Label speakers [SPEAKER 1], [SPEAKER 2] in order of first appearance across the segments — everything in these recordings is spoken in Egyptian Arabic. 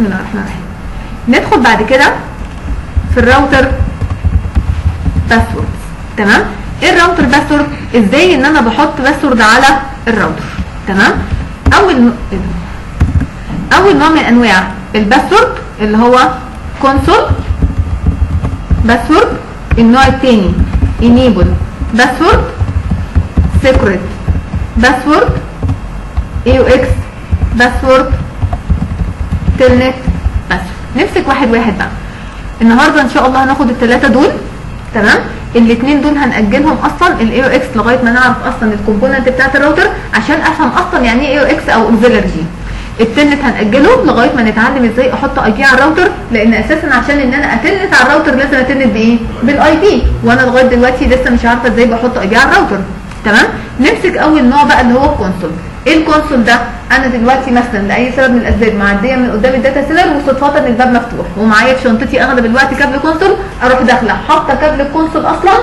[SPEAKER 1] بسم الله الرحمن الرحيم ندخل بعد كده في الراوتر باسورد تمام ايه الراوتر باسورد ازاي ان انا بحط باسورد على الراوتر تمام اول ن... إيه ده؟ اول نوع من انواع الباسورد اللي هو كونسول باسورد النوع الثاني enable باسورد سيكريت باسورد AUX باسورد تلنت باسورد نمسك واحد واحد بقى النهارده ان شاء الله هناخد الثلاثه دول تمام الاثنين دول هنأجلهم اصلا الاي او اكس لغايه ما نعرف اصلا الكومبوننت بتاعت الراوتر عشان افهم اصلا يعني ايه اي او اكس او اوكسيلري جي التلنت هنأجله لغايه ما نتعلم ازاي احط اي بي على الراوتر لان اساسا عشان ان انا اتلنت على الراوتر لازم اتلنت بايه؟ بالاي بي وانا لغايه دلوقتي لسه مش عارفه ازاي بحط اي بي على الراوتر تمام؟ نمسك اول نوع بقى اللي هو الكونسول ايه الكونسول ده؟ انا دلوقتي مثلا لاي سبب من الاسباب معديه من قدام الداتا سيلر وصدفه ان الباب مفتوح ومعايا في شنطتي اغلب الوقت كابل كونسول اروح داخله حاطه كابل الكونسول اصلا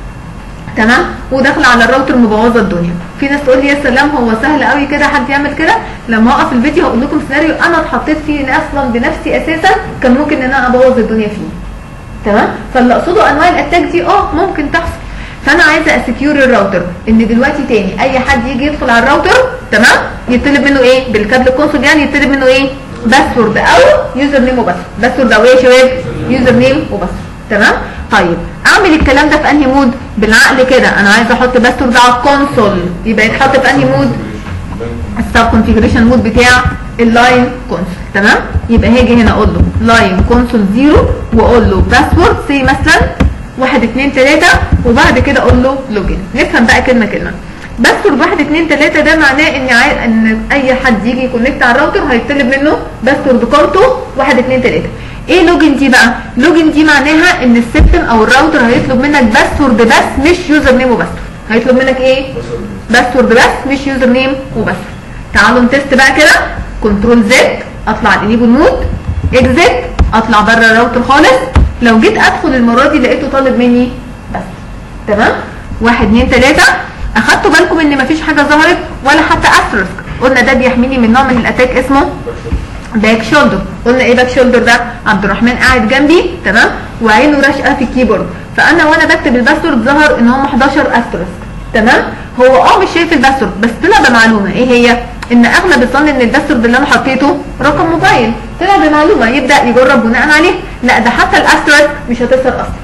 [SPEAKER 1] تمام وداخله على الراوتر مبوظه الدنيا في ناس تقول لي يا سلام هو سهل قوي كده حد يعمل كده لما اوقف الفيديو هقول لكم سيناريو انا اتحطيت فيه اصلا بنفسي اساسا كان ممكن ان انا ابوظ الدنيا فيه تمام فاللي اقصده انواع الاتاك دي اه ممكن تحصل فانا عايزه اسكيور الراوتر ان دلوقتي تاني اي حد يجي يدخل على الراوتر تمام يطلب منه ايه بالكابل الكونسول يعني يطلب منه ايه باسورد او يوزر نيم وباسورد باسورد او ايه يا شباب يوزر نيم وباسورد تمام طيب اعمل الكلام ده في انهي مود بالعقل كده انا عايزه احط باسورد على الكونسول يبقى يتحط في انهي مود السب كونفيجريشن مود بتاع اللاين كونسول تمام يبقى هاجي هنا اقول له لاين كونسول زيرو واقول له باسورد سي مثلا واحد اتنين تلاته وبعد كده اقول له لوجن نفهم بقى كلمه كلمه باسورد واحد اتنين تلاته ده معناه ان عاي... ان اي حد يجي يكونكت على الراوتر هيطلب منه باسورد كارته واحد اتنين تلاته ايه لوجن دي بقى لوجن دي معناها ان السيستم او الراوتر هيطلب منك باسورد بس مش يوزر نيم وباسورد هيطلب منك ايه باسورد بس مش يوزر نيم وباسورد تعالوا نتست بقى كده كنترول زد اطلع الانيبل مود اكزيت اطلع بره الراوتر خالص لو جيت ادخل المره دي لقيته طالب مني بس تمام واحد اتنين تلاته اخدتوا بالكم ان مفيش حاجه ظهرت ولا حتى استرسك قلنا ده بيحميني من نوع من الاتاك اسمه باك شولدر قلنا ايه باك شولدر ده عبد الرحمن قاعد جنبي تمام وعينه راشقه في الكيبورد فانا وانا بكتب الباسورد ظهر ان هم 11 استرسك تمام هو اه مش شايف الباسورد بس طلع بمعلومه ايه هي ان اغلب الظن ان الباسورد اللي انا حطيته رقم موبايل طلع بمعلومه يبدا يجرب بناء عليه لا ده حتى الاسترس مش هتظهر اصلا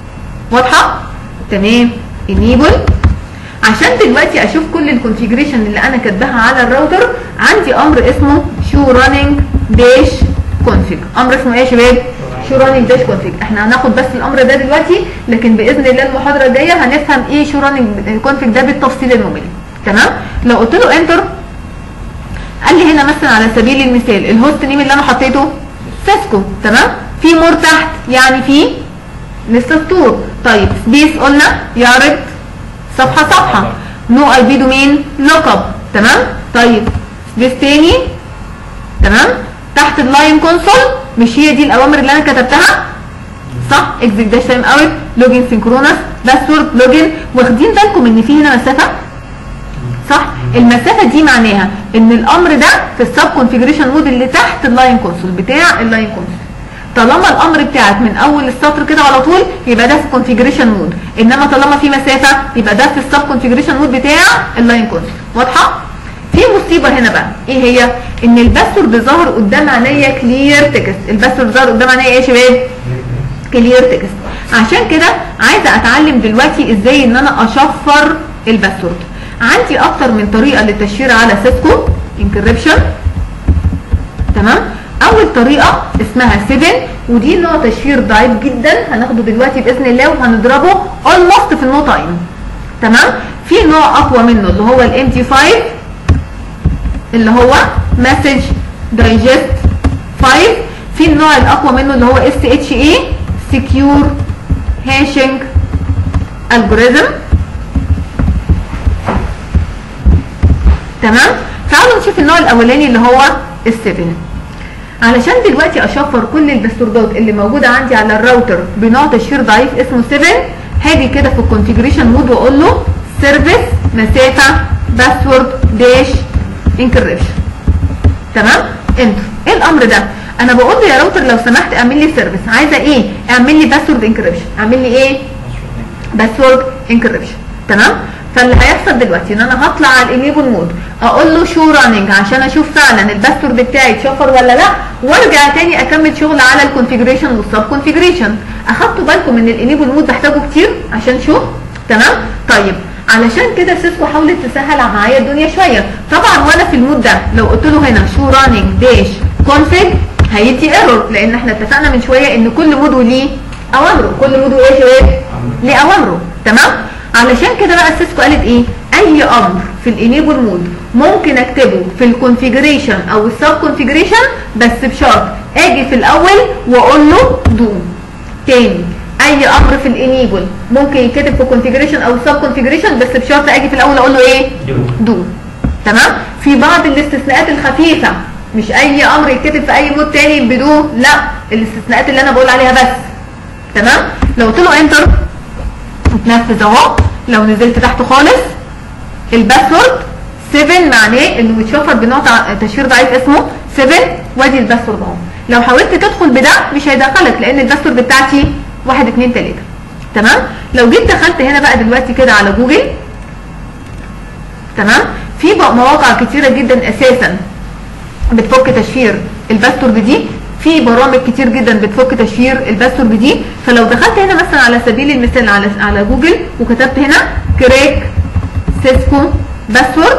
[SPEAKER 1] واضحه تمام انيبل عشان دلوقتي اشوف كل الكونفيجريشن اللي انا كاتباها على الراوتر عندي امر اسمه شو راننج داش كونفيج امر اسمه ايه يا شباب شو راننج داش كونفيج احنا هناخد بس الامر ده دلوقتي لكن باذن الله المحاضره الجايه هنفهم ايه شو راننج كونفيج ده بالتفصيل الممل تمام لو قلت له انتر قال لي هنا مثلا على سبيل المثال الهوست نيم اللي انا حطيته سيسكو تمام في مور تحت يعني في لسه سطور طيب سبيس قلنا يعرض صفحه صفحه نو اي بي دومين لوك اب تمام طيب سبيس تاني تمام تحت اللاين كونسول مش هي دي الاوامر اللي انا كتبتها صح اكزيت داش تايم اوت لوجين سينكرونس باسورد لوجين واخدين بالكم ان في هنا مسافه صح المسافه دي معناها ان الامر ده في السب كونفيجريشن مود اللي تحت اللاين كونسول بتاع اللاين كونسول طالما الامر بتاعك من اول السطر كده على طول يبقى ده في كونفيجريشن مود انما طالما في مسافه يبقى ده في السب كونفيجريشن مود بتاع اللاين كونسول واضحه في مصيبه هنا بقى ايه هي ان الباسورد ظهر قدام عينيا كلير تكست الباسورد ظهر قدام عينيا ايه يا شباب كلير تكست عشان كده عايزه اتعلم دلوقتي ازاي ان انا اشفر الباسورد عندي اكتر من طريقه للتشفير على سيسكو انكريبشن تمام اول طريقه اسمها 7 ودي نوع تشفير ضعيف جدا هناخده دلوقتي باذن الله وهنضربه اولموست في النو تايم تمام في نوع اقوى منه اللي هو الام تي 5 اللي هو مسج دايجست 5 في النوع الاقوى منه اللي هو اس اتش اي سكيور هاشنج الجوريزم تمام تعالوا نشوف النوع الاولاني اللي هو ال7 علشان دلوقتي اشفر كل الباسوردات اللي موجوده عندي على الراوتر بنوع تشفير ضعيف اسمه 7 هاجي كده في الكونفيجريشن مود واقول له سيرفيس مسافه باسورد داش انكريبشن تمام انتر ايه الامر ده انا بقول له يا راوتر لو سمحت اعمل لي سيرفيس عايزه ايه اعمل لي باسورد انكريبشن اعمل لي ايه باسورد انكريبشن تمام فاللي هيحصل دلوقتي ان انا هطلع على الانيبل مود اقول له شو راننج عشان اشوف فعلا الباسورد بتاعي اتشفر ولا لا وارجع تاني اكمل شغل على الكونفيجريشن والسب كونفيجريشن اخدتوا بالكم ان الانيبل مود بحتاجه كتير عشان شو تمام طيب علشان كده سيسكو حاولت تسهل معايا الدنيا شويه طبعا وانا في المود ده لو قلت له هنا شو راننج داش كونفيج هيدي ايرور لان احنا اتفقنا من شويه ان كل مود وليه اوامره كل مود وايه يا شباب ليه اوامره تمام علشان كده بقى سيسكو قالت ايه اي امر في الانيبل مود ممكن اكتبه في الكونفيجريشن او السب كونفيجريشن بس بشرط اجي في الاول واقول له دو تاني اي امر في الانيبل ممكن يتكتب في كونفيجريشن او سب كونفيجريشن بس بشرط اجي في الاول اقول له ايه دو تمام في بعض الاستثناءات الخفيفه مش اي امر يتكتب في اي مود تاني بدو لا الاستثناءات اللي انا بقول عليها بس تمام لو قلت له انتر اتنفذ اهو لو نزلت تحت خالص الباسورد 7 معناه انه متشفر بنوع تع- تشفير ضعيف اسمه 7 وادي الباسورد اهو لو حاولت تدخل بده مش هيدخلك لان الباسورد بتاعتي 1 2 3 تمام لو جيت دخلت هنا بقى دلوقتي كده على جوجل تمام في بقى مواقع كتيره جدا اساسا بتفك تشفير الباسورد دي في برامج كتير جدا بتفك تشفير الباسورد دي فلو دخلت هنا مثلا على سبيل المثال على على جوجل وكتبت هنا كريك سيسكو باسورد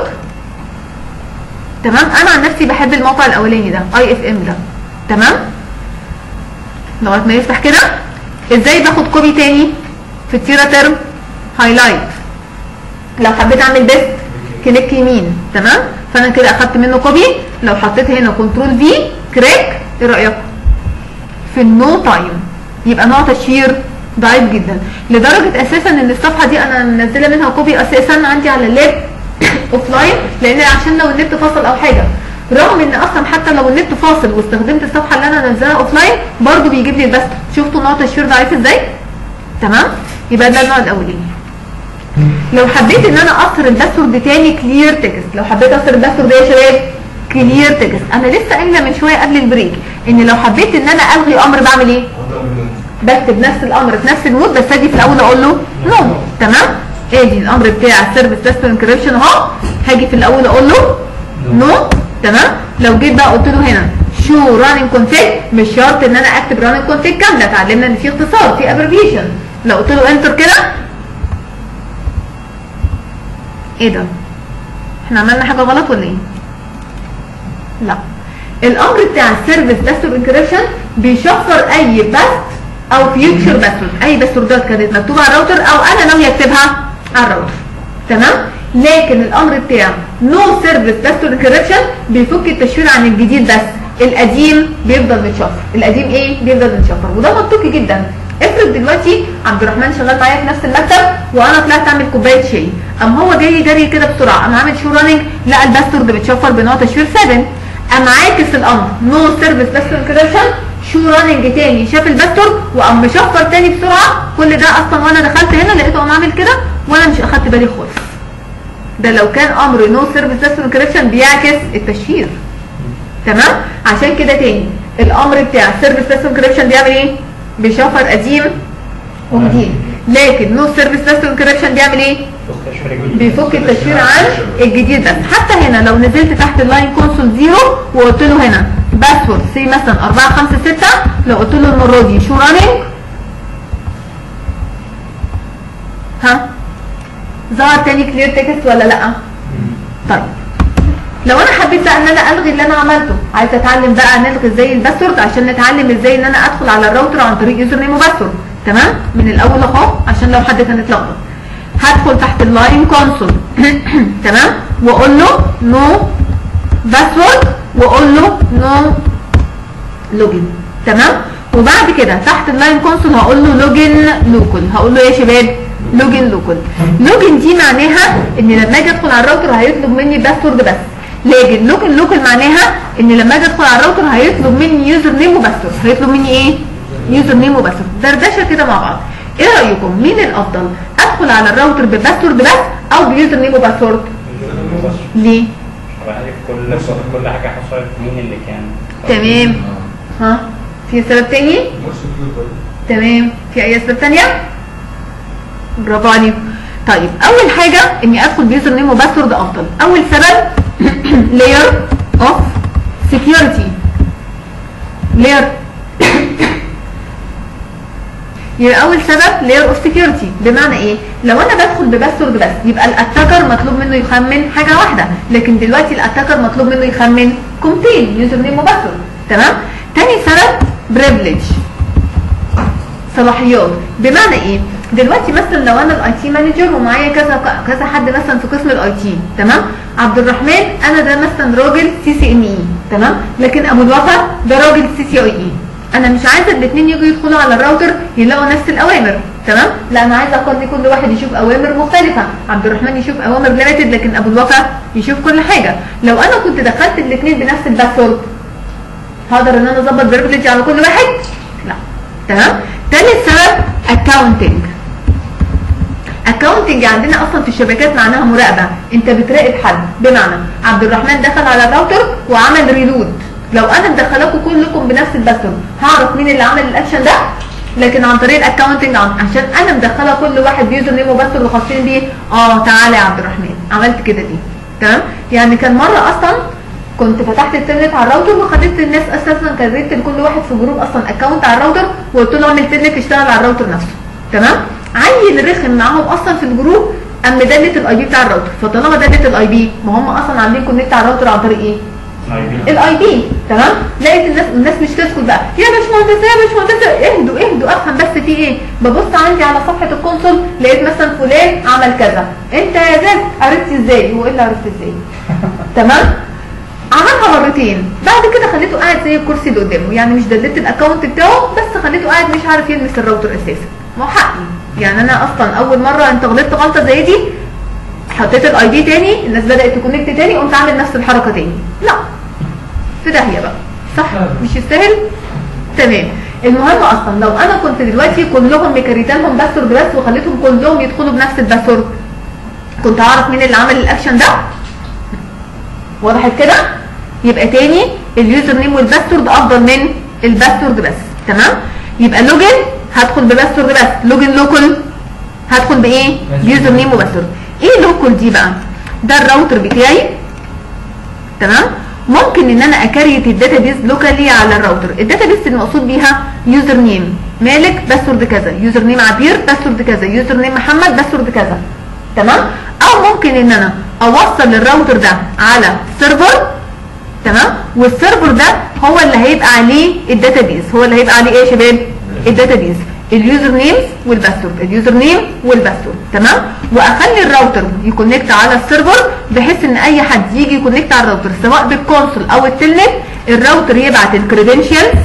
[SPEAKER 1] تمام انا عن نفسي بحب الموقع الاولاني ده اي اف ام ده تمام لغايه ما يفتح كده ازاي باخد كوبي تاني في التيرا ترم هايلايت لو حبيت اعمل بيست كليك يمين تمام فانا كده اخدت منه كوبي لو حطيت هنا كنترول في كريك ايه رايكم في النو تايم يبقى نوع تشفير ضعيف جدا لدرجه اساسا ان الصفحه دي انا منزله منها كوبي اساسا عندي على اللاب اوف لاين لان عشان لو النت فصل او حاجه رغم ان اصلا حتى لو النت فاصل واستخدمت الصفحه اللي انا منزلها اوف لاين برضه بيجيب لي الباست شفتوا نوع تشفير ضعيف ازاي تمام يبقى ده النوع الاولاني لو حبيت ان انا اثر الباسورد تاني كلير تكست لو حبيت اثر الباسورد ده يا شباب كلير تكست انا لسه قايله من شويه قبل البريك ان لو حبيت ان انا الغي امر بعمل ايه بكتب نفس الامر في نفس المود بس اجي في الاول اقول له نو تمام ادي الامر بتاع السيرفيس باسورد انكريبشن اهو هاجي في الاول اقول له نو تمام لو جيت بقى قلت له هنا شو راننج كونفيج مش شرط ان انا اكتب راننج كونفيج كامله اتعلمنا ان في اختصار في ابريفيشن لو قلت له انتر كده ايه ده احنا عملنا حاجه غلط ولا ايه لا الامر بتاع السيرفيس باسورد انكريبشن بيشفر اي باست او فيوتشر باسورد اي باسوردات كانت مكتوبه على الراوتر او انا ناوي اكتبها على الراوتر تمام لكن الامر بتاع نو سيرفيس باسورد انكريبشن بيفك التشفير عن الجديد بس القديم بيفضل متشفر القديم ايه بيفضل متشفر وده منطقي جدا افرض دلوقتي عبد الرحمن شغال معايا في نفس المكتب وانا طلعت اعمل كوبايه شاي قام هو جاي جري كده بسرعه قام عامل شو راننج لقى الباسورد بتشفر بنوع تشفير 7 قام عاكس الامر نو سيرفيس باسورد انكريبشن شو راننج تاني شاف الباسورد وقام مشفر تاني بسرعه كل ده اصلا وانا دخلت هنا لقيته قام عامل كده وانا مش اخدت بالي خالص ده لو كان امر نو سيرفيس باسورد انكريبشن بيعكس التشفير تمام عشان كده تاني الامر بتاع السيرفيس باسورد انكريبشن بيعمل ايه بيشفر قديم وجديد لكن نو سيرفيس باسورد انكريبشن بيعمل ايه بيفك التشفير عن الجديد بس حتى هنا لو نزلت تحت اللاين كونسول زيرو وقلت له هنا باسورد سي مثلا 4 5 6 لو قلت له المره دي شو راننج ها ظهر تاني كلير تكست ولا لا طيب لو انا حبيت بقى ان انا الغي اللي انا عملته عايزه اتعلم بقى نلغي ازاي الباسورد عشان نتعلم ازاي ان انا ادخل على الراوتر عن طريق يوزر نيم وباسورد تمام من الاول اهو عشان لو حد كان اتلخبط هدخل تحت اللاين كونسول تمام واقول له نو باسورد واقول له نو لوجن تمام وبعد كده تحت اللاين كونسول هقول له لوجن لوكل هقول له يا شباب لوجن لوكل لوجن دي معناها ان لما اجي ادخل على الراوتر هيطلب مني باسورد بس لكن لوجن لوكل معناها ان لما اجي ادخل على الراوتر هيطلب مني يوزر نيم وباسورد هيطلب مني ايه يوزر نيم وباسورد دردشه كده مع بعض ايه رايكم مين الافضل ادخل على الراوتر بباسورد بس او بيوزر نيم وباسورد ليه
[SPEAKER 2] عارف كل كل حاجه حصلت مين اللي كان
[SPEAKER 1] تمام ها في سبب تاني
[SPEAKER 2] مور سكيور برضه
[SPEAKER 1] تمام في اي اسباب تانية برافو عليكم طيب اول حاجة اني ادخل بيوزر نيم وباسورد افضل اول سبب layer of security layer يبقى اول سبب layer of security بمعنى ايه لو انا بدخل بباسورد بس يبقى الاتاكر مطلوب منه يخمن حاجه واحده لكن دلوقتي الاتاكر مطلوب منه يخمن كومتين يوزر نيم وباسورد تمام تاني سبب privilege صلاحيات بمعنى ايه دلوقتي مثلا لو انا الاي تي مانجر ومعايا كذا كذا حد مثلا في قسم الاي تي تمام عبد الرحمن انا ده مثلا راجل سي سي ان اي تمام لكن ابو الوفا ده راجل سي سي اي اي انا مش عايزه الاثنين يجوا يدخلوا على الراوتر يلاقوا نفس الاوامر تمام لا انا عايزه اخلي كل واحد يشوف اوامر مختلفه عبد الرحمن يشوف اوامر ليميتد لكن ابو الوفا يشوف كل حاجه لو انا كنت دخلت الاثنين بنفس الباسورد هقدر ان انا اظبط بريفليج على كل واحد لا تمام تالت سبب اكاونتنج اكاونتنج عندنا اصلا في الشبكات معناها مراقبه انت بتراقب حد بمعنى عبد الرحمن دخل على الراوتر وعمل ريلود لو انا مدخلاكم كلكم بنفس الباسورد هعرف مين اللي عمل الاكشن ده لكن عن طريق الاكونتنج عشان انا مدخله كل واحد بيوزر نيم وباسورد وخاصين بيه اه تعالى يا عبد الرحمن عملت كده دي تمام يعني كان مره اصلا كنت فتحت التلنت على الراوتر وخليت الناس اساسا كريت لكل واحد في جروب اصلا اكونت على الراوتر وقلت له اعمل تلنت اشتغل على الراوتر نفسه تمام عيل رخم معاهم اصلا في الجروب قام دلت الاي بي بتاع الراوتر فطالما دلت الاي بي ما هم اصلا عاملين كونكت على الراوتر عن طريق ايه؟ الاي بي تمام لقيت الناس الناس مش تدخل بقى يا باشمهندسه يا باشمهندسه اهدوا اهدوا افهم بس في ايه ببص عندي على صفحه الكونسول لقيت مثلا فلان عمل كذا انت يا زاد عرفت ازاي هو ايه اللي عرفت ازاي تمام عملها مرتين بعد كده خليته قاعد زي الكرسي اللي قدامه يعني مش دلت الاكونت بتاعه بس خليته قاعد مش عارف يلمس الراوتر اساسا ما هو حقي يعني انا اصلا اول مره انت غلطت غلطه زي دي حطيت الاي دي تاني الناس بدات تكونكت تاني قمت عامل نفس الحركه تاني لا في داهيه بقى صح مش يستاهل تمام المهم اصلا لو انا كنت دلوقتي كلهم مكريتانهم باسورد بس وخليتهم كلهم يدخلوا بنفس الباسورد كنت هعرف مين اللي عمل الاكشن ده وضحت كده يبقى تاني اليوزر نيم والباسورد افضل من الباسورد بس تمام يبقى لوجن هدخل بباسورد بس لوجن لوكال هدخل بايه يوزر نيم وباسورد ايه لوكال دي بقى ده الراوتر بتاعي تمام ممكن ان انا اكريت الداتابيز لوكالي على الراوتر الداتابيز المقصود بيها يوزر نيم مالك باسورد كذا يوزر نيم عبير باسورد كذا يوزر نيم محمد باسورد كذا تمام او ممكن ان انا اوصل الراوتر ده على سيرفر تمام والسيرفر ده هو اللي هيبقى عليه الداتابيز هو اللي هيبقى عليه ايه يا شباب الداتابيز اليوزر نيم والباسورد اليوزر نيم والباسورد تمام واخلي الراوتر يكونكت على السيرفر بحيث ان اي حد يجي يكونكت على الراوتر سواء بالكونسول او التلنت الراوتر يبعت الكريدنشالز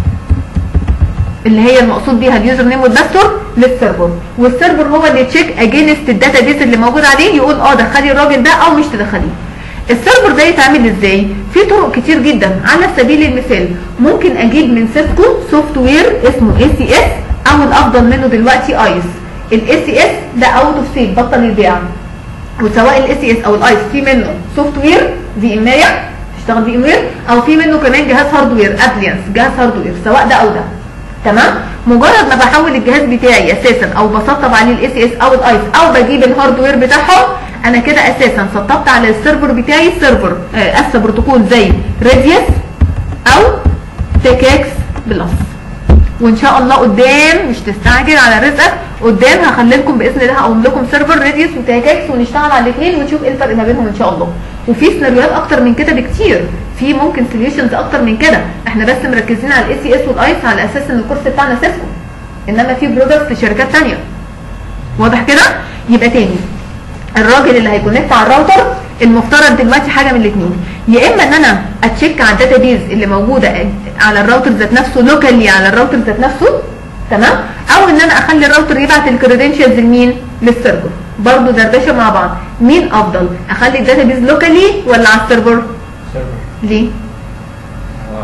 [SPEAKER 1] اللي هي المقصود بيها اليوزر نيم والباسورد للسيرفر والسيرفر هو اللي تشيك اجينست الداتابيز اللي موجود عليه يقول اه دخلي الراجل ده او مش تدخليه السيرفر ده يتعمل ازاي في طرق كتير جدا على سبيل المثال ممكن اجيب من سيسكو سوفت وير اسمه اي سي اس او الافضل منه دلوقتي ايس الاي سي اس ده اوت اوف سيل بطل البيع وسواء الاي سي اس او الايس في منه سوفت وير في امايه تشتغل في اموير او في منه كمان جهاز هاردوير ابلينس جهاز هاردوير سواء ده او ده تمام مجرد ما بحول الجهاز بتاعي اساسا او بسطب عليه الاي سي اس او الايس او بجيب الهاردوير بتاعهم انا كده اساسا سطبت على السيرفر بتاعي سيرفر آه اسا بروتوكول زي ريديوس او تكاكس بلس وان شاء الله قدام مش تستعجل على رزقك قدام هخلي لكم باذن الله هقوم لكم سيرفر ريديوس وتاكاكس ونشتغل على الاثنين ونشوف ايه الفرق ما بينهم ان شاء الله وفي سيناريوهات اكتر من كده بكتير في ممكن سوليوشنز اكتر من كده احنا بس مركزين على الاي سي اس والايس على اساس ان الكورس بتاعنا سيسكو انما في برودكتس لشركات ثانيه واضح كده يبقى تاني الراجل اللي هيكونكت على الراوتر المفترض دلوقتي حاجه من الاثنين يا اما ان انا اتشيك على الداتابيز اللي موجوده على الراوتر ذات نفسه لوكالي على الراوتر ذات نفسه تمام او ان انا اخلي الراوتر يبعت الكريدنشالز لمين للسيرفر برضه دردشه مع بعض مين افضل اخلي الداتابيز لوكالي ولا على السيرفر
[SPEAKER 3] سيرفر
[SPEAKER 1] ليه
[SPEAKER 3] هو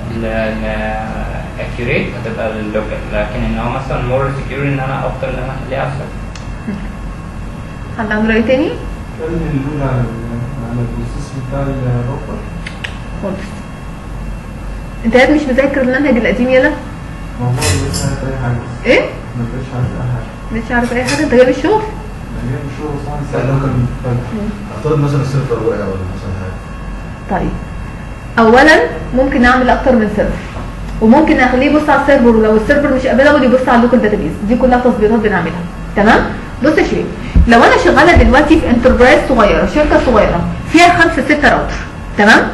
[SPEAKER 3] الاكيوريت هتبقى اللوكال لكن ان هو مثلا مور سكيور ان انا افضل ان انا اخليها على السيرفر
[SPEAKER 1] حد عنده راي تاني
[SPEAKER 2] كان اللي على على البروسيس بتاع الراوتر
[SPEAKER 1] خالص انت يا مش مذاكر المنهج القديم يلا
[SPEAKER 2] ما هو مش عارف اي حاجه
[SPEAKER 1] ايه
[SPEAKER 2] ما بقتش عارف اي حاجه
[SPEAKER 1] مش عارف اي حاجه انت جايب الشغل
[SPEAKER 2] يعني هي مش شغل صح ممكن افترض مثلا السيرفر وقع ولا مثلا حاجه
[SPEAKER 1] طيب اولا ممكن اعمل اكتر من سيرفر وممكن اخليه يبص على السيرفر ولو السيرفر مش افيلابل يبص على اللوكال داتابيز دي كلها تظبيطات بنعملها تمام بص يا شريف لو انا شغاله دلوقتي في انتربرايز صغيره شركه صغيره فيها خمسه سته راوتر تمام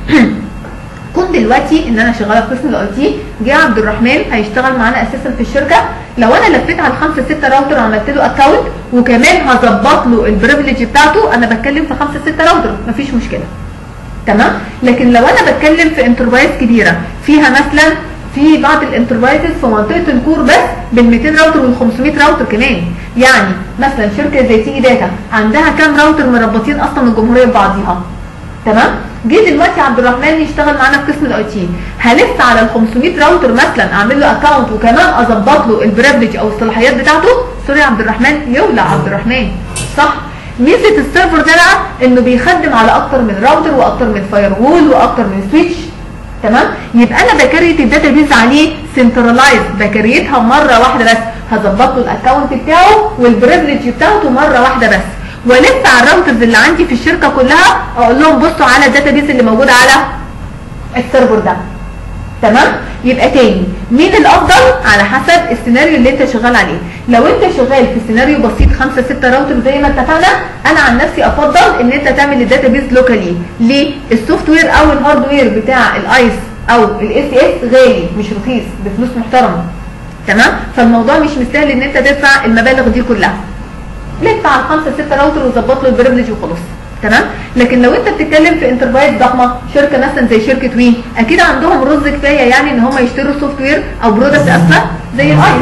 [SPEAKER 1] كنت دلوقتي ان انا شغاله في قسم الاي تي جه عبد الرحمن هيشتغل معانا اساسا في الشركه لو انا لفيت على الخمسه سته راوتر وعملت له اكونت وكمان هظبط له البريفليج بتاعته انا بتكلم في خمسه سته راوتر مفيش مشكله تمام لكن لو انا بتكلم في انتربرايز كبيره فيها مثلا في بعض الانتربرايزز في منطقه الكور بس بال 200 راوتر وال 500 راوتر كمان يعني مثلا شركه زي تيجي داتا عندها كام راوتر مربطين اصلا الجمهوريه ببعضيها تمام جه دلوقتي عبد الرحمن يشتغل معانا في قسم الاي تي هلف على ال 500 راوتر مثلا اعمل له اكونت وكمان اظبط له البريفليج او الصلاحيات بتاعته سوري يا عبد الرحمن يولع عبد الرحمن صح ميزه السيرفر ده بقى انه بيخدم على اكتر من راوتر واكتر من فاير وول واكتر من سويتش تمام يبقى انا بكريت الداتابيز عليه سنترلايز بكريتها مره واحده بس هظبط له الاكونت بتاعه والبريفليج بتاعته مره واحده بس والف على الراوترز اللي عندي في الشركه كلها اقول لهم بصوا على الداتابيز اللي موجوده على السيرفر ده تمام يبقى تاني مين الافضل على حسب السيناريو اللي انت شغال عليه لو انت شغال في سيناريو بسيط 5 6 راوتر زي ما اتفقنا انا عن نفسي افضل ان انت تعمل الداتابيز لوكالي ليه السوفت وير او الهاردوير بتاع الايس او الاي سي اس غالي مش رخيص بفلوس محترمه تمام فالموضوع مش مستاهل ان انت تدفع المبالغ دي كلها لف على الخمسه سته راوتر وظبط له البريفليج وخلاص تمام لكن لو انت بتتكلم في انتربرايز ضخمه شركه مثلا زي شركه وي اكيد عندهم رز كفايه يعني ان هم يشتروا سوفت وير او برودكت اسمى زي الايس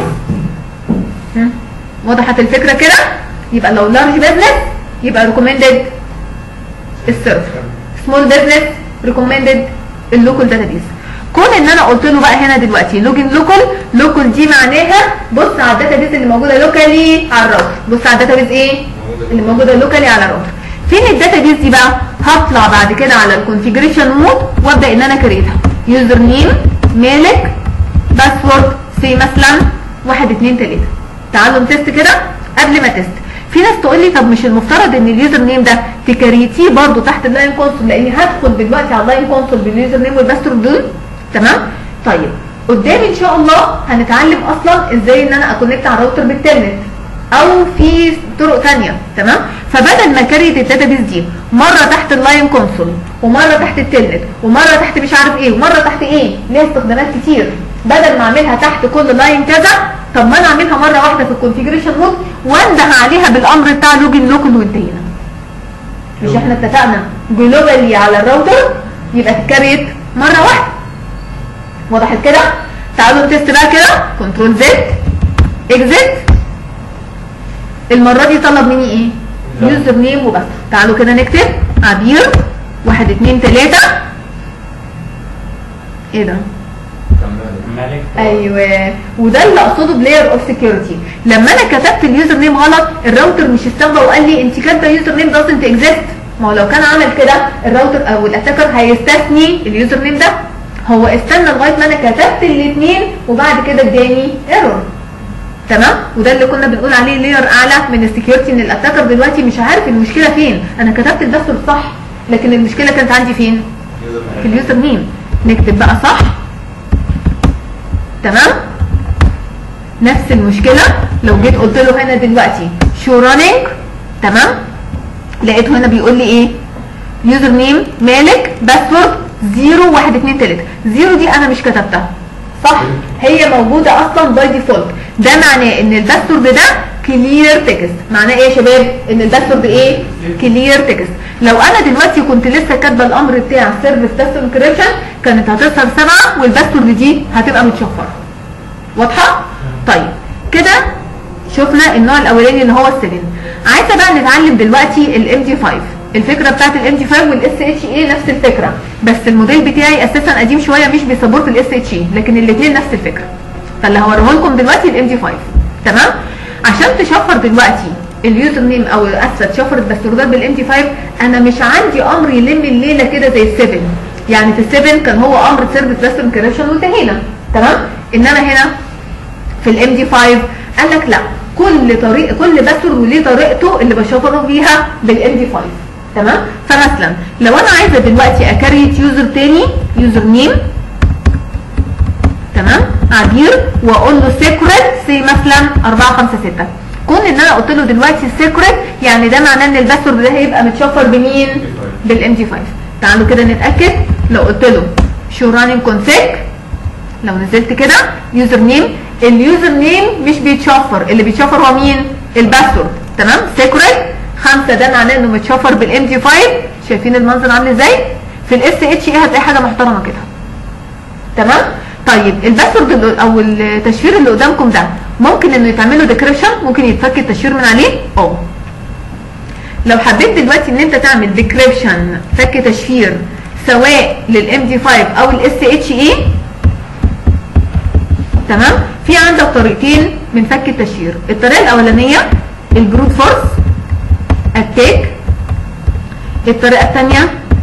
[SPEAKER 1] هم؟ وضحت الفكره كده يبقى لو لارج بزنس يبقى ريكومندد السيرفر سمول بزنس ريكومندد اللوكال داتابيز كون ان انا قلت له بقى هنا دلوقتي لوجن لوكال لوكال دي معناها بص على الداتابيز اللي موجوده لوكالي على الراوتر بص على الداتابيز ايه اللي موجوده لوكالي على الراوتر فين الداتابيز دي بقى هطلع بعد كده على الكونفيجريشن مود وابدا ان انا كريتها يوزر نيم مالك باسورد سي مثلا 1 2 3 تعالوا نتست كده قبل ما تست في ناس تقول لي طب مش المفترض ان اليوزر نيم ده تكريتيه برده تحت اللاين كونسول لاني هدخل دلوقتي على اللاين كونسول باليوزر نيم والباسورد دول تمام طيب قدام ان شاء الله هنتعلم اصلا ازاي ان انا اكونكت على الراوتر بالتلنت او في طرق ثانيه تمام فبدل ما كريت الداتابيز دي مره تحت اللاين كونسول ومره تحت التلنت ومره تحت مش عارف ايه ومره تحت ايه ليها استخدامات كتير بدل ما اعملها تحت كل لاين كذا طب ما انا اعملها مره واحده في الكونفيجريشن مود وانده عليها بالامر بتاع لوجن لوكال وانتهينا مش احنا اتفقنا جلوبالي على الراوتر يبقى تكريت مره واحده وضحت كده تعالوا نتست بقى كده كنترول زد اكزيت المره دي طلب مني ايه يوزر نيم وبس تعالوا كده نكتب عبير واحد اتنين تلاته ايه ده
[SPEAKER 3] مالك
[SPEAKER 1] ايوه وده اللي اقصده بلاير اوف سكيورتي لما انا كتبت اليوزر نيم غلط الراوتر مش استغبى وقال لي انت كاتبه يوزر نيم دازنت اكزيست ما هو لو كان عمل كده الراوتر او الاتاكر هيستثني اليوزر نيم ده هو استنى لغايه ما انا كتبت الاثنين وبعد كده اداني ايرور تمام وده اللي كنا بنقول عليه لير اعلى من السكيورتي ان الاتاكر دلوقتي مش عارف المشكله فين انا كتبت الباسورد صح لكن المشكله كانت عندي فين في اليوزر نيم نكتب بقى صح تمام نفس المشكله لو جيت قلت له هنا دلوقتي شو رانينج تمام لقيته هنا بيقول لي ايه يوزر نيم مالك باسورد 0 1 2 3 0 دي انا مش كتبتها صح هي موجوده اصلا باي ديفولت ده معناه ان الباسورد ده كلير تكست معناه ايه يا شباب ان الباسورد ايه كلير تكست لو انا دلوقتي كنت لسه كاتبه الامر بتاع سيرفيس تيست انكريبشن كانت هتظهر سبعه والباسورد دي هتبقى متشفره واضحه طيب كده شفنا النوع الاولاني اللي هو السيفن عايزه بقى نتعلم دلوقتي الام دي 5 الفكره بتاعت الام دي 5 والاس اتش اي نفس الفكره بس الموديل بتاعي اساسا قديم شويه مش بيسبورت الاس اتش اي لكن الاثنين نفس الفكره فاللي هوريه لكم دلوقتي الام دي 5 تمام عشان تشفر دلوقتي اليوزر نيم او اسفه تشفر الباسوردات بالام دي 5 انا مش عندي امر يلم الليله كده زي السيفن يعني في السيفن كان هو امر سيرفيس بس انكريبشن وانتهينا تمام انما هنا في الام دي 5 قال لك لا كل طريق كل باسورد وليه طريقته اللي بشفره بيها بالام دي 5 تمام فمثلا لو انا عايزه دلوقتي اكريت يوزر تاني يوزر نيم تمام عبير واقول له سيكريت سي مثلا 4 5 6 كون ان انا قلت له دلوقتي سيكريت يعني ده معناه ان الباسورد ده هيبقى متشفر بمين بالام دي 5 تعالوا كده نتاكد لو قلت له شو رانينج كونفيج لو نزلت كده يوزر نيم اليوزر نيم مش بيتشفر اللي بيتشفر هو مين الباسورد تمام سيكريت خمسة ده معناه انه متشفر بالام دي 5 شايفين المنظر عامل ازاي في الاس اتش اي هتلاقي حاجه محترمه كده تمام طيب الباسورد اللي- او التشفير اللي قدامكم ده ممكن انه يتعمل له ديكريبشن ممكن يتفك التشفير من عليه اه لو حبيت دلوقتي ان انت تعمل ديكريبشن فك تشفير سواء للام دي 5 او الاس اتش اي تمام في عندك طريقتين من فك التشفير الطريقه الاولانيه البروت فورس اتاك الطريقه الثانيه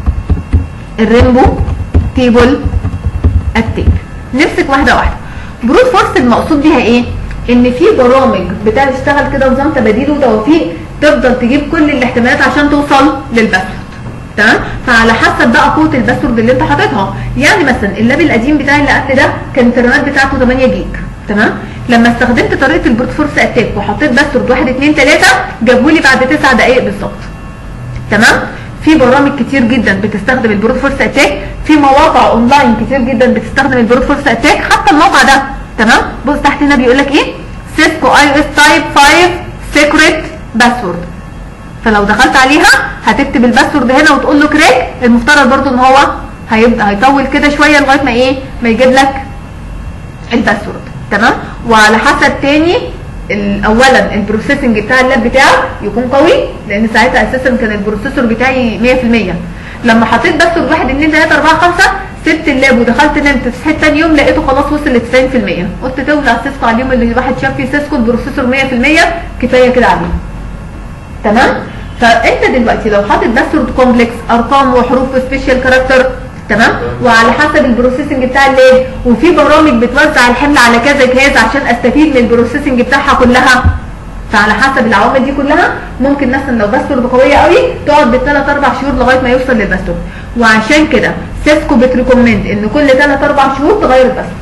[SPEAKER 1] الريمبو تيبل اتاك نمسك واحده واحده بروت فورس المقصود بيها ايه ان في برامج بتشتغل كده نظام تباديل وتوفيق تفضل تجيب كل الاحتمالات عشان توصل للباسورد تمام فعلى حسب بقى قوه الباسورد اللي انت حاططها يعني مثلا اللاب القديم بتاعي اللي قبل ده كانت الرامات بتاعته 8 جيج تمام لما استخدمت طريقه البروت فورس اتاك وحطيت باسورد 1 2 3 جابوا لي بعد 9 دقائق بالظبط تمام في برامج كتير جدا بتستخدم البروت فورس اتاك في مواقع اونلاين كتير جدا بتستخدم البروت فورس اتاك حتى الموقع ده تمام بص تحت هنا بيقول لك ايه سيسكو اي او اس تايب 5 سيكريت باسورد فلو دخلت عليها هتكتب الباسورد هنا وتقول له كريك المفترض برضو ان هو هيبدا هيطول كده شويه لغايه ما ايه ما يجيب لك الباسورد تمام وعلى حسب تاني ال- اولا البروسيسنج بتاع اللاب بتاعك يكون قوي لان ساعتها اساسا كان البروسيسور بتاعي 100% لما حطيت باسورد 1 2 3 4 5 سبت اللاب ودخلت نمت صحيت تاني يوم لقيته خلاص وصل ل 90% قلت تولع سيسكو على اليوم اللي الواحد شاف فيه سيسكو البروسيسور 100% كفايه كده عليه تمام فانت دلوقتي لو حاطط باسورد كومبلكس ارقام وحروف وسبيشال كاركتر تمام وعلى حسب البروسيسنج بتاع اللاب وفي برامج بتوزع الحمل على كذا جهاز عشان استفيد من البروسيسنج بتاعها كلها فعلى حسب العوامل دي كلها ممكن مثلا لو باسورد قويه قوي تقعد بالثلاث اربع شهور لغايه ما يوصل للباسورد وعشان كده سيسكو بتريكومند ان كل ثلاث اربع شهور تغير الباسورد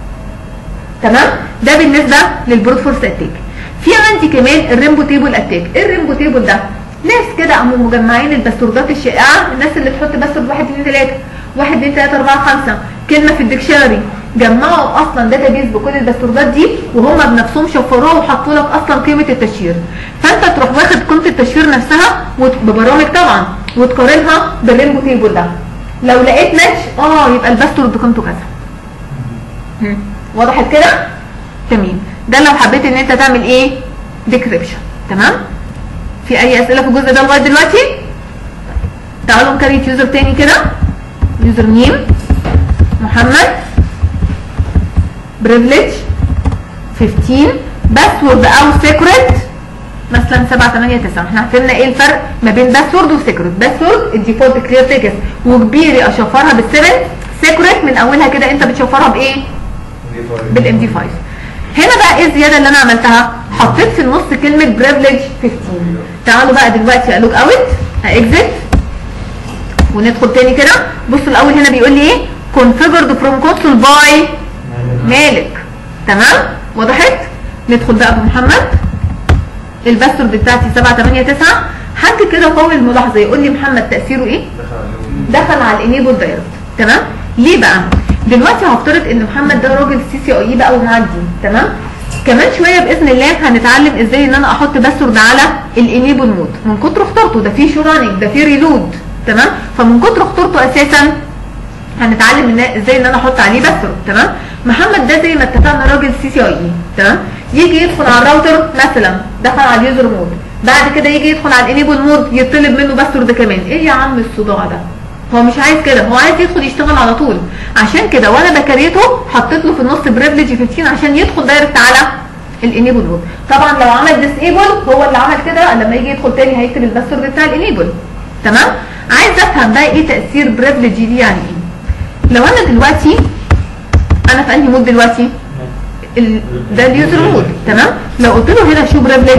[SPEAKER 1] تمام ده بالنسبه للبروت فورس اتاك في عندي كمان الريمبو تيبل اتاك ايه الريمبو تيبل ده ناس كده قاموا مجمعين الباسوردات الشائعه الناس اللي بتحط باسورد 1 2 3 1 2 3 4 5 كلمه في الديكشنري جمعوا اصلا داتابيز بكل الباسوردات دي وهم بنفسهم شفروها وحطوا لك اصلا قيمه التشفير فانت تروح واخد قيمه التشفير نفسها وت- ببرامج طبعا وتقارنها بالريمبو تيبل ده لو لقيت ماتش اه يبقى الباسورد قيمته كذا هم. وضحت كده تمام ده لو حبيت ان انت تعمل ايه ديكريبشن تمام في اي اسئله في الجزء ده لغايه دلوقتي تعالوا نكريت يوزر تاني كده يوزر نيم محمد بريفليج 15 باسورد او سيكريت مثلا 7 8 9 احنا عرفنا ايه الفرق ما بين باسورد وسيكريت باسورد الديفولت كلير تكست وكبيري اشفرها بالسيفن سيكريت من اولها كده انت بتشفرها بايه بالام دي 5 هنا بقى ايه الزياده اللي انا عملتها حطيت في النص كلمه بريفليج 15 تعالوا بقى دلوقتي الوج اوت اكزit وندخل تاني كده بصوا الاول هنا بيقول لي ايه configured from console by مالك تمام وضحت ندخل بقى بمحمد الباسورد بتاعتي 7 8 9 حد كده قوي الملاحظه يقول لي محمد تاثيره ايه دخل على الانيبل دايركت تمام ليه بقى دلوقتي هفترض ان محمد ده راجل سي سي اي بقى ومعدي تمام كمان شويه باذن الله هنتعلم ازاي ان انا احط باسورد على الانيبل مود من كتر اخترته ده فيه شو راننج ده فيه ريلود تمام فمن كتر اخترته اساسا هنتعلم ان ازاي ان انا احط عليه باسورد تمام محمد ده زي ما اتفقنا راجل سي سي اي تمام يجي يدخل على الراوتر مثلا دخل على اليوزر مود بعد كده يجي يدخل على الانيبل مود يطلب منه باسورد كمان ايه يا عم الصداع ده هو مش عايز كده هو عايز يدخل يشتغل على طول عشان كده وانا بكريته حطيت له في النص بريفليج 15 عشان يدخل دايركت على الانيبل مود طبعا لو عمل ديسيبل هو اللي عمل كده لما يجي يدخل تاني هيكتب الباسورد بتاع الانيبل تمام عايز افهم بقى ايه تاثير بريفليج دي يعني ايه لو انا دلوقتي انا في انهي مود دلوقتي ال... ده اليوزر مود تمام لو قلت له هنا شو بريفليج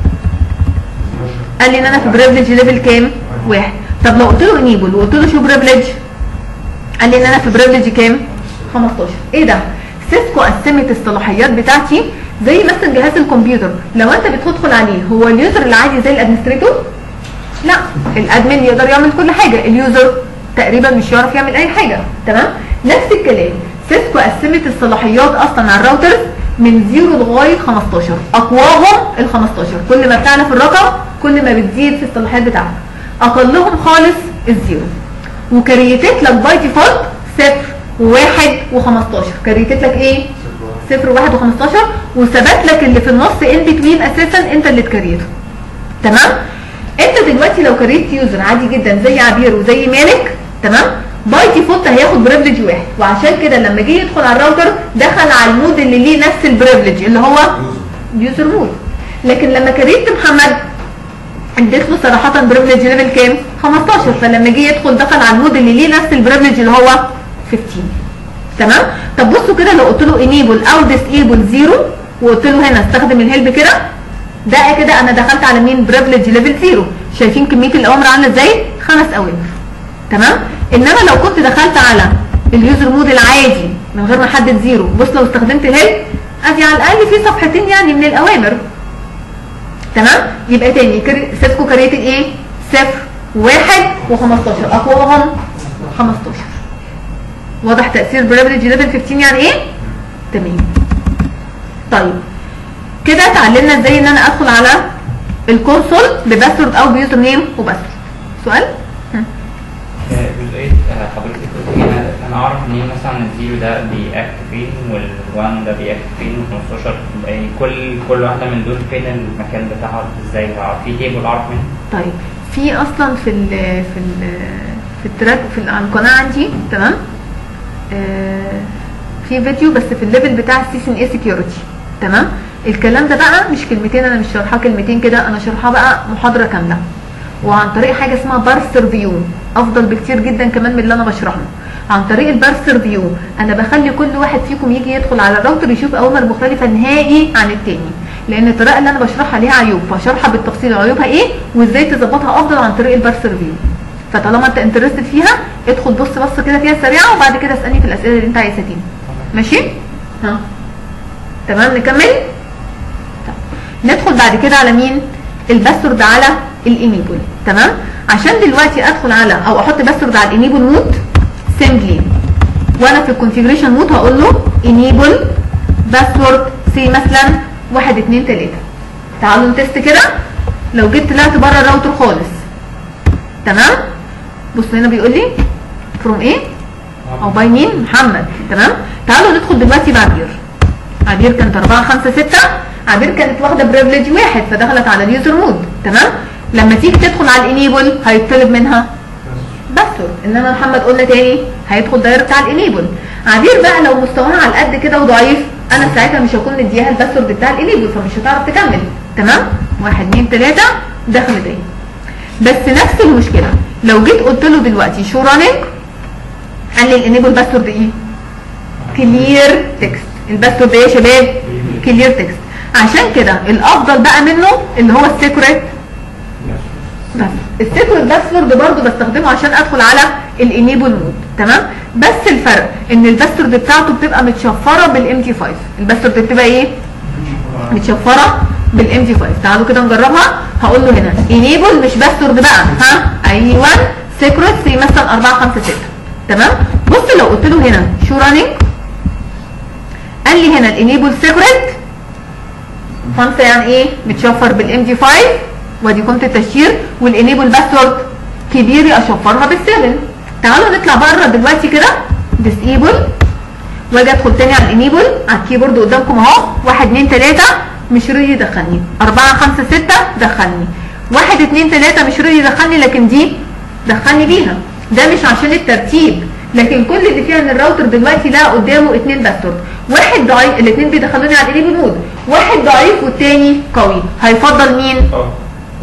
[SPEAKER 1] قال لي ان انا في بريفليج ليفل كام واحد طب لو قلت له انيبل وقلت له شو بريفليج قال لي ان انا في بريفليج كام 15 ايه ده سيسكو قسمت الصلاحيات بتاعتي زي مثلا جهاز الكمبيوتر لو انت بتدخل عليه هو اليوزر العادي زي الادمنستريتور لا الادمن يقدر يعمل كل حاجه اليوزر تقريبا مش يعرف يعمل اي حاجه تمام نفس الكلام سيسكو قسمت الصلاحيات اصلا على الراوترز من 0 لغايه 15 اقواهم ال 15 كل ما بتعلى في الرقم كل ما بتزيد في الصلاحيات بتاعتك اقلهم خالص الزيرو وكريتت لك باي ديفولت صفر وواحد و15 كريتت لك ايه؟ صفر وواحد و15 وثبت لك اللي في النص ان بتوين اساسا انت اللي تكريته تمام؟ انت دلوقتي لو كريت يوزر عادي جدا زي عبير وزي مالك تمام؟ باي ديفولت هياخد بريفليج واحد وعشان كده لما جه يدخل على الراوتر دخل على المود اللي ليه نفس البريفليج اللي هو يوزر مود لكن لما كريت محمد اديت له صراحه بريفليج ليفل كام 15 فلما جه يدخل دخل على المود اللي ليه نفس البريفليج اللي هو 15 تمام طب بصوا كده لو قلت له انيبل او ديسيبل زيرو وقلت له هنا استخدم الهيلب كده ده كده انا دخلت على مين بريفليج ليفل زيرو شايفين كميه الاوامر عامله ازاي خمس اوامر تمام انما لو كنت دخلت على اليوزر مود العادي من غير ما احدد زيرو بص لو استخدمت الهيلب ادي على الاقل في صفحتين يعني من الاوامر تمام يبقى تاني كري... سيسكو كريتد ايه صفر واحد و15 اقواهم 15 واضح تاثير بريفليج ليفل 15 يعني ايه تمام طيب كده اتعلمنا ازاي ان انا ادخل على الكونسول بباسورد او بيوزر نيم وبس سؤال هم.
[SPEAKER 3] جزئية آه، حضرتك قلت هنا انا اعرف ان هي مثلا الزيرو ده بيأكت فين والوان ده بيأكت فين و15 يعني كل كل واحدة من دول فين المكان بتاعها ازاي هعرف في تيبل اعرف منه
[SPEAKER 1] طيب في اصلا في ال في ال في التراك في ال- على القناه عندي تمام آه في فيديو بس في الليفل بتاع السي سي ان اي سكيورتي تمام الكلام ده بقى مش كلمتين انا مش شارحاه كلمتين كده انا شارحاه بقى محاضره كامله وعن طريق حاجه اسمها بارسر فيو افضل بكتير جدا كمان من اللي انا بشرحه عن طريق البارسر فيو انا بخلي كل واحد فيكم يجي يدخل على الراوتر يشوف اوامر مختلفه نهائي عن التاني لان الطريقه اللي انا بشرحها ليها عيوب فشرحها بالتفصيل عيوبها ايه وازاي تظبطها افضل عن طريق البارسر فيو فطالما انت انترستد فيها ادخل بص بص كده فيها سريعه وبعد كده اسالني في الاسئله اللي انت عايزها دي ماشي ها تمام نكمل طيب. ندخل بعد كده على مين الباسورد على الانيبل تمام عشان دلوقتي ادخل على او احط باسورد على الانيبل مود سيمبلي وانا في الكونفيجريشن مود هقول له انيبل باسورد سي مثلا 1 2 3 تعالوا نتست كده لو جيت طلعت بره الراوتر خالص تمام بص هنا بيقول لي فروم ايه او باي مين محمد تمام تعالوا ندخل دلوقتي بعبير عبير كانت 4 5 6 عبير كانت واخده بريفليج واحد فدخلت على اليوزر مود تمام لما تيجي تدخل على الانيبل هيطلب منها باسورد انما محمد قلنا تاني هيدخل دايركت على الانيبل عبير بقى لو مستواها على قد كده وضعيف انا ساعتها مش هكون مديها الباسورد بتاع الانيبل فمش هتعرف تكمل تمام واحد اتنين تلاته دخلت اهي بس نفس المشكله لو جيت قلت له دلوقتي شو رانينج قال لي الانيبل باسورد ايه كلير تكست الباسورد ايه يا شباب كلير تكست عشان كده الافضل بقى منه اللي هو السيكريت بس السيكريت باسورد برضو بستخدمه عشان ادخل على الانيبل مود تمام بس الفرق ان الباسورد بتاعته بتبقى متشفره بالام تي 5 الباسورد بتبقى ايه متشفره بالام تي 5 تعالوا كده نجربها هقول له هنا انيبل مش باسورد بقى ها ايوه سيكريت زي مثلا 4 5 6 تمام بص لو قلت له هنا شو رانينج قال لي هنا الانيبل سيكريت خمسه يعني ايه متشفر بالام دي 5 ودي قيمه التشفير والانيبل باسورد كبيري اشفرها بالسيفن تعالوا نطلع بره دلوقتي كده ديسيبل واجي ادخل تاني على الانيبل على الكيبورد قدامكم اهو 1 2 3 مش راضي يدخلني 4 5 6 دخلني 1 2 3 مش راضي يدخلني لكن دي دخلني بيها ده مش عشان الترتيب لكن كل اللي فيها ان الراوتر دلوقتي لقى قدامه اثنين باسورد واحد ضعيف الاثنين بيدخلوني على الانيبل مود واحد ضعيف والتاني قوي هيفضل مين
[SPEAKER 3] اه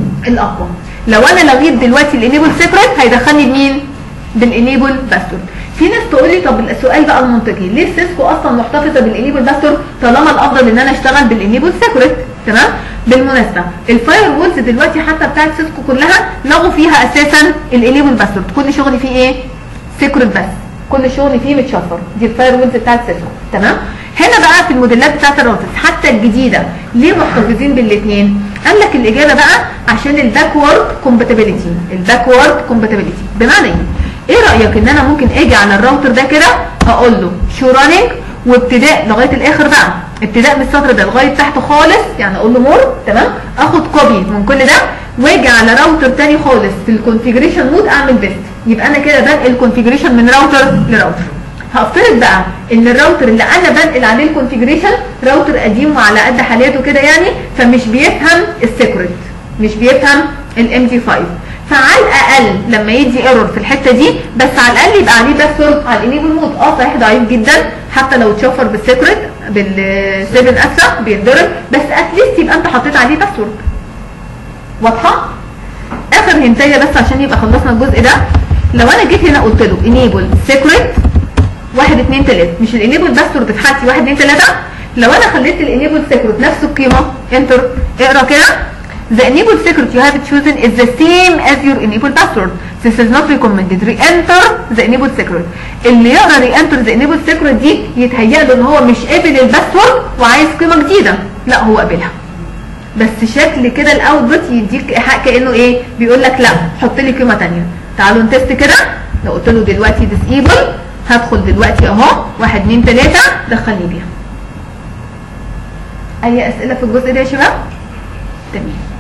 [SPEAKER 1] الاقوى لو انا لغيت دلوقتي الانيبل سيبريت هيدخلني بمين بالانيبل باسورد في ناس تقول لي طب السؤال بقى المنطقي ليه سيسكو اصلا محتفظه بالانيبل باستور طالما الافضل ان انا اشتغل بالانيبل سيكريت تمام بالمناسبه الفاير وولز دلوقتي حتى بتاعت سيسكو كلها لغوا فيها اساسا الانيبل باستور كل شغلي فيه ايه سيكريت بس كل شغلي فيه متشفر دي الفاير وولز بتاعت سيسكو تمام هنا بقى في الموديلات بتاعت الراوترز حتى الجديده ليه محتفظين بالاثنين قال لك الاجابه بقى عشان الباكورد كومباتيبيليتي الباكورد كومباتيبيليتي بمعنى ايه ايه رايك ان انا ممكن اجي على الراوتر ده كده اقول له شو راننج وابتداء لغايه الاخر بقى ابتداء من السطر ده لغايه تحت خالص يعني اقول له مور تمام اخد كوبي من كل ده واجي على راوتر تاني خالص في الكونفيجريشن مود اعمل بيست يبقى انا كده بنقل كونفيجريشن من راوتر لراوتر هفترض بقى ان الراوتر اللي انا بنقل عليه الكونفيجريشن راوتر قديم وعلى قد حالاته كده يعني فمش بيفهم السيكريت مش بيفهم الام دي 5 فعلى الاقل لما يدي ايرور في الحته دي بس على الاقل يبقى عليه باسورد على الانيبل مود اه صحيح ضعيف جدا حتى لو اتشفر بالسيكريت بال 7 اسا بيتضرب بس اتليست يبقى انت حطيت عليه باسورد واضحه اخر هنتايه بس عشان يبقى خلصنا الجزء ده لو انا جيت هنا قلت له انيبل سيكريت 1 2 3 مش الانيبل باسورد في حالتي 1 2 3 لو انا خليت الانيبل سيكريت نفس القيمه انتر اقرا كده The enable secret you have chosen is the same as your enable password. This is not recommended. Re-enter the enable secret. اللي يقرا re-enter the enable secret دي يتهيأ له ان هو مش قابل الباسورد وعايز قيمه جديده. لا هو قابلها. بس شكل كده الاوتبوت يديك ايحاء كانه ايه؟ بيقول لك لا حط لي قيمه ثانيه. تعالوا نتست كده لو قلت له دلوقتي disable هدخل دلوقتي اهو 1 2 3 دخلني بيها. اي اسئله في الجزء ده يا شباب؟ تمام